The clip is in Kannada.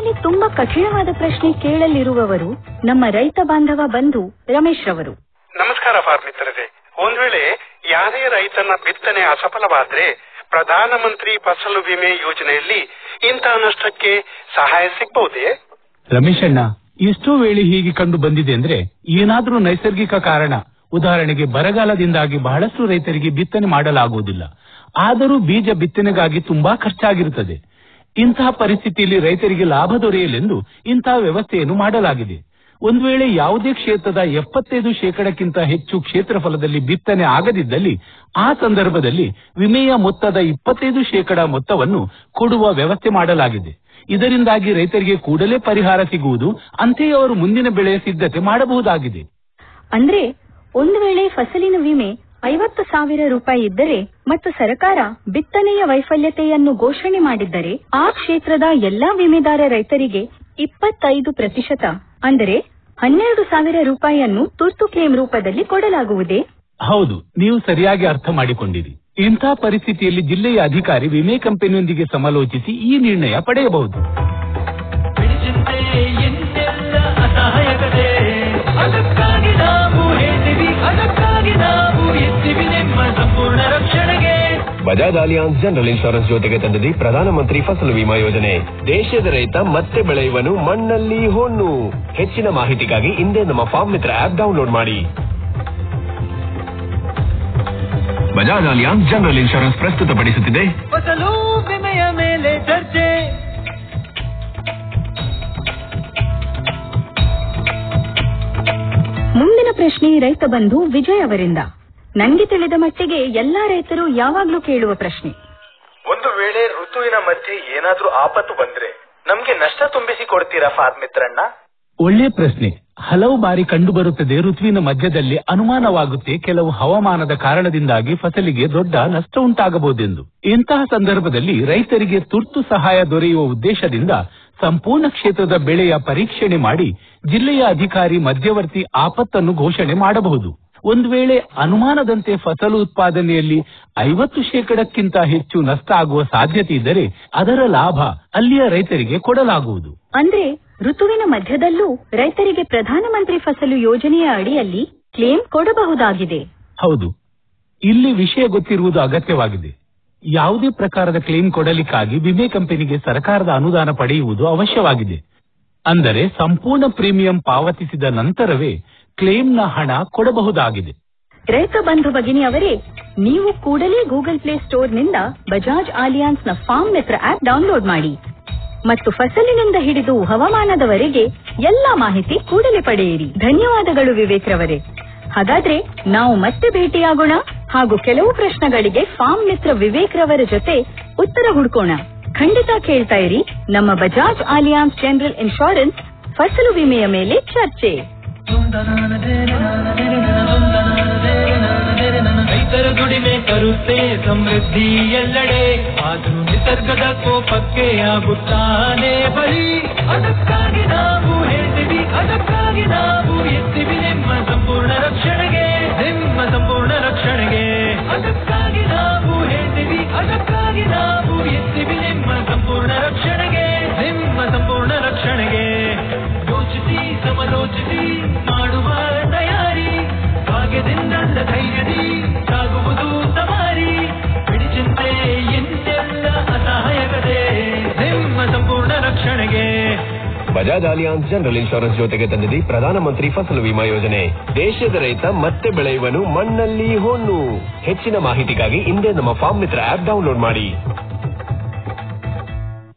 ನಮ್ಮಲ್ಲಿ ತುಂಬಾ ಕಠಿಣವಾದ ಪ್ರಶ್ನೆ ಕೇಳಲಿರುವವರು ನಮ್ಮ ರೈತ ಬಾಂಧವ ಬಂಧು ರಮೇಶ್ ರವರು ನಮಸ್ಕಾರ ಫಾರ್ಮ್ ಮಿತ್ರರೇ ಒಂದ್ ವೇಳೆ ಯಾರೇ ರೈತನ ಬಿತ್ತನೆ ಅಸಫಲವಾದ್ರೆ ಪ್ರಧಾನಮಂತ್ರಿ ಫಸಲು ವಿಮೆ ಯೋಜನೆಯಲ್ಲಿ ಇಂತಹ ನಷ್ಟಕ್ಕೆ ಸಹಾಯ ಸಿಗಬಹುದೇ ರಮೇಶಣ್ಣ ಎಷ್ಟೋ ವೇಳೆ ಹೀಗೆ ಕಂಡು ಬಂದಿದೆ ಅಂದ್ರೆ ಏನಾದ್ರೂ ನೈಸರ್ಗಿಕ ಕಾರಣ ಉದಾಹರಣೆಗೆ ಬರಗಾಲದಿಂದಾಗಿ ಬಹಳಷ್ಟು ರೈತರಿಗೆ ಬಿತ್ತನೆ ಮಾಡಲಾಗುವುದಿಲ್ಲ ಆದರೂ ಬೀಜ ಬಿತ್ತನೆಗಾಗಿ ತುಂಬಾ ಖರ್ಚಾಗಿರುತ್ತದೆ ಇಂತಹ ಪರಿಸ್ಥಿತಿಯಲ್ಲಿ ರೈತರಿಗೆ ಲಾಭ ದೊರೆಯಲೆಂದು ಇಂತಹ ವ್ಯವಸ್ಥೆಯನ್ನು ಮಾಡಲಾಗಿದೆ ಒಂದು ವೇಳೆ ಯಾವುದೇ ಕ್ಷೇತ್ರದ ಎಪ್ಪತ್ತೈದು ಶೇಕಡಕ್ಕಿಂತ ಹೆಚ್ಚು ಕ್ಷೇತ್ರಫಲದಲ್ಲಿ ಬಿತ್ತನೆ ಆಗದಿದ್ದಲ್ಲಿ ಆ ಸಂದರ್ಭದಲ್ಲಿ ವಿಮೆಯ ಮೊತ್ತದ ಇಪ್ಪತ್ತೈದು ಶೇಕಡ ಮೊತ್ತವನ್ನು ಕೊಡುವ ವ್ಯವಸ್ಥೆ ಮಾಡಲಾಗಿದೆ ಇದರಿಂದಾಗಿ ರೈತರಿಗೆ ಕೂಡಲೇ ಪರಿಹಾರ ಸಿಗುವುದು ಅಂತೆಯೇ ಅವರು ಮುಂದಿನ ಬೆಳೆಯ ಸಿದ್ಧತೆ ಮಾಡಬಹುದಾಗಿದೆ ಅಂದ್ರೆ ಒಂದು ವೇಳೆ ಫಸಲಿನ ವಿಮೆ ಐವತ್ತು ಸಾವಿರ ರೂಪಾಯಿ ಇದ್ದರೆ ಮತ್ತು ಸರ್ಕಾರ ಬಿತ್ತನೆಯ ವೈಫಲ್ಯತೆಯನ್ನು ಘೋಷಣೆ ಮಾಡಿದ್ದರೆ ಆ ಕ್ಷೇತ್ರದ ಎಲ್ಲಾ ವಿಮೆದಾರ ರೈತರಿಗೆ ಇಪ್ಪತ್ತೈದು ಪ್ರತಿಶತ ಅಂದರೆ ಹನ್ನೆರಡು ಸಾವಿರ ರೂಪಾಯಿಯನ್ನು ತುರ್ತು ಕ್ಲೇಮ್ ರೂಪದಲ್ಲಿ ಕೊಡಲಾಗುವುದೇ ಹೌದು ನೀವು ಸರಿಯಾಗಿ ಅರ್ಥ ಮಾಡಿಕೊಂಡಿರಿ ಇಂತಹ ಪರಿಸ್ಥಿತಿಯಲ್ಲಿ ಜಿಲ್ಲೆಯ ಅಧಿಕಾರಿ ವಿಮೆ ಕಂಪನಿಯೊಂದಿಗೆ ಸಮಾಲೋಚಿಸಿ ಈ ನಿರ್ಣಯ ಪಡೆಯಬಹುದು ಬಿಡಿಸಿದ್ದೆ ಎಂದೆಲ್ಲ ಅಸಹಾಯಕತೆ ಅದಕ್ಕಾಗಿ ನಾವು ಹೇಳ್ತೀವಿ ಅದಕ್ಕಾಗಿ ನಾವು ಎತ್ತೀವಿ ನಿಮ್ಮ ಸಂಪೂರ್ಣ ರಕ್ಷಣೆಗೆ ಬಜಾಜ್ ಅಲಿಯಾನ್ಸ್ ಜನರಲ್ ಇನ್ಶೂರೆನ್ಸ್ ಜೊತೆಗೆ ತಂದಿದೆ ಪ್ರಧಾನಮಂತ್ರಿ ಫಸಲು ವಿಮಾ ಯೋಜನೆ ದೇಶದ ರೈತ ಮತ್ತೆ ಬೆಳೆಯುವನು ಮಣ್ಣಲ್ಲಿ ಹೊನ್ನು ಹೆಚ್ಚಿನ ಮಾಹಿತಿಗಾಗಿ ಹಿಂದೆ ನಮ್ಮ ಫಾರ್ಮ್ ಮಿತ್ರ ಆಪ್ ಡೌನ್ಲೋಡ್ ಮಾಡಿ ಬಜಾಜ್ ಅಲಿಯಾನ್ಸ್ ಜನರಲ್ ಇನ್ಶೂರೆನ್ಸ್ ಪ್ರಸ್ತುತಪಡಿಸುತ್ತಿದೆ ಫಸಲು ವಿಮೆಯ ಮೇಲೆ ಚರ್ಚೆ ಮುಂದಿನ ಪ್ರಶ್ನೆ ರೈತ ಬಂಧು ವಿಜಯ್ ಅವರಿಂದ ನನಗೆ ತಿಳಿದ ಮಟ್ಟಿಗೆ ಎಲ್ಲಾ ರೈತರು ಯಾವಾಗ್ಲೂ ಕೇಳುವ ಪ್ರಶ್ನೆ ಒಂದು ವೇಳೆ ಋತುವಿನ ಮಧ್ಯೆ ಏನಾದ್ರೂ ಆಪತ್ತು ಬಂದ್ರೆ ನಮ್ಗೆ ನಷ್ಟ ತುಂಬಿಸಿ ಕೊಡ್ತೀರಾ ಫಾರ್ಮ್ ಮಿತ್ರಣ್ಣ ಒಳ್ಳೆ ಪ್ರಶ್ನೆ ಹಲವು ಬಾರಿ ಕಂಡುಬರುತ್ತದೆ ಋತುವಿನ ಮಧ್ಯದಲ್ಲಿ ಅನುಮಾನವಾಗುತ್ತೆ ಕೆಲವು ಹವಾಮಾನದ ಕಾರಣದಿಂದಾಗಿ ಫಸಲಿಗೆ ದೊಡ್ಡ ನಷ್ಟ ಉಂಟಾಗಬಹುದೆಂದು ಇಂತಹ ಸಂದರ್ಭದಲ್ಲಿ ರೈತರಿಗೆ ತುರ್ತು ಸಹಾಯ ದೊರೆಯುವ ಉದ್ದೇಶದಿಂದ ಸಂಪೂರ್ಣ ಕ್ಷೇತ್ರದ ಬೆಳೆಯ ಪರೀಕ್ಷಣೆ ಮಾಡಿ ಜಿಲ್ಲೆಯ ಅಧಿಕಾರಿ ಮಧ್ಯವರ್ತಿ ಆಪತ್ತನ್ನು ಘೋಷಣೆ ಮಾಡಬಹುದು ಒಂದು ವೇಳೆ ಅನುಮಾನದಂತೆ ಫಸಲು ಉತ್ಪಾದನೆಯಲ್ಲಿ ಐವತ್ತು ಶೇಕಡಕ್ಕಿಂತ ಹೆಚ್ಚು ನಷ್ಟ ಆಗುವ ಸಾಧ್ಯತೆ ಇದ್ದರೆ ಅದರ ಲಾಭ ಅಲ್ಲಿಯ ರೈತರಿಗೆ ಕೊಡಲಾಗುವುದು ಅಂದ್ರೆ ಋತುವಿನ ಮಧ್ಯದಲ್ಲೂ ರೈತರಿಗೆ ಪ್ರಧಾನಮಂತ್ರಿ ಫಸಲು ಯೋಜನೆಯ ಅಡಿಯಲ್ಲಿ ಕ್ಲೇಮ್ ಕೊಡಬಹುದಾಗಿದೆ ಹೌದು ಇಲ್ಲಿ ವಿಷಯ ಗೊತ್ತಿರುವುದು ಅಗತ್ಯವಾಗಿದೆ ಯಾವುದೇ ಪ್ರಕಾರದ ಕ್ಲೇಮ್ ಕೊಡಲಿಕ್ಕಾಗಿ ವಿಮೆ ಕಂಪನಿಗೆ ಸರ್ಕಾರದ ಅನುದಾನ ಪಡೆಯುವುದು ಅವಶ್ಯವಾಗಿದೆ ಅಂದರೆ ಸಂಪೂರ್ಣ ಪ್ರೀಮಿಯಂ ಪಾವತಿಸಿದ ನಂತರವೇ ಕ್ಲೇಮ್ನ ಹಣ ಕೊಡಬಹುದಾಗಿದೆ ರೈತ ಬಂಧು ಭಗಿನಿ ಅವರೇ ನೀವು ಕೂಡಲೇ ಗೂಗಲ್ ಪ್ಲೇ ಸ್ಟೋರ್ನಿಂದ ಬಜಾಜ್ ಆಲಿಯಾನ್ಸ್ ನ ಫಾರ್ಮ್ ಮಿತ್ರ ಆಪ್ ಡೌನ್ಲೋಡ್ ಮಾಡಿ ಮತ್ತು ಫಸಲಿನಿಂದ ಹಿಡಿದು ಹವಾಮಾನದವರೆಗೆ ಎಲ್ಲಾ ಮಾಹಿತಿ ಕೂಡಲೇ ಪಡೆಯಿರಿ ಧನ್ಯವಾದಗಳು ವಿವೇಕ್ ರವರೇ ಹಾಗಾದ್ರೆ ನಾವು ಮತ್ತೆ ಭೇಟಿಯಾಗೋಣ ಹಾಗೂ ಕೆಲವು ಪ್ರಶ್ನೆಗಳಿಗೆ ಫಾರ್ಮ್ ಮಿತ್ರ ವಿವೇಕ್ ರವರ ಜೊತೆ ಉತ್ತರ ಹುಡ್ಕೋಣ ಖಂಡಿತ ಕೇಳ್ತಾ ಇರಿ ನಮ್ಮ ಬಜಾಜ್ ಆಲಿಯಾನ್ಸ್ ಜನರಲ್ ಇನ್ಶೂರೆನ್ಸ್ ಫಸಲು ವಿಮೆಯ ಮೇಲೆ ಚರ್ಚೆ ರೈತರ ದುಡಿಮೆ ತರುತ್ತೆ ಸಮೃದ್ಧಿ ಎಲ್ಲೆಡೆ ಆದ್ರೂ ನಿಸರ್ಗದ ಕೋಪಕ್ಕೆ ಆಗುತ್ತಾನೆ ಬಲಿ ಅದಕ್ಕಾಗಿ ನಾವು ಹೇಳ್ತೀವಿ ಅದಕ್ಕಾಗಿ ನಾವು ಎತ್ತೀವಿ ನಿಮ್ಮ ಸಂಪೂರ್ಣ ರಕ್ಷಣೆಗೆ ನಿಮ್ಮ ಸಂಪೂರ್ಣ ರಕ್ಷಣೆಗೆ ಅದಕ್ಕಾಗಿ ನಾವು ಹೇಳ್ತೀವಿ ಅದಕ್ಕಾಗಿ ನಾವು ಎತ್ತೀವಿ ನಿಮ್ಮ ಸಂಪೂರ್ಣ ರಕ್ಷಣೆಗೆ ನಿಮ್ಮ ಸಂಪೂರ್ಣ ರಕ್ಷಣೆಗೆ ಯೋಚಿಸಿ ಸಮಲೋಚಿಸಿ ಮಾಡುವ ತಯಾರಿ ಭಾಗ್ಯದಿಂದಲ್ಲ ಧೈರ್ಯದಿ ಸಾಗುವುದು ಸವಾರಿ ಬಿಡಿ ಚಿಂತೆ ಎಂದೆಲ್ಲ ಅಸಹಾಯಕತೆ ನಿಮ್ಮ ಸಂಪೂರ್ಣ ರಕ್ಷಣೆಗೆ ಬಜಾಜ್ ಅಲಿಯಾನ್ಸ್ ಜನರಲ್ ಇನ್ಶೂರೆನ್ಸ್ ಜೊತೆಗೆ ತಂದಿದೆ ಪ್ರಧಾನಮಂತ್ರಿ ಫಸಲು ವಿಮಾ ಯೋಜನೆ ದೇಶದ ರೈತ ಮತ್ತೆ ಬೆಳೆಯುವನು ಮಣ್ಣಲ್ಲಿ ಹೊನ್ನು ಹೆಚ್ಚಿನ ಮಾಹಿತಿಗಾಗಿ ಹಿಂದೆ ನಮ್ಮ ಫಾರ್ಮ್ ಮಿತ್ರ ಆಪ್ ಡೌನ್ಲೋಡ್ ಮಾಡಿ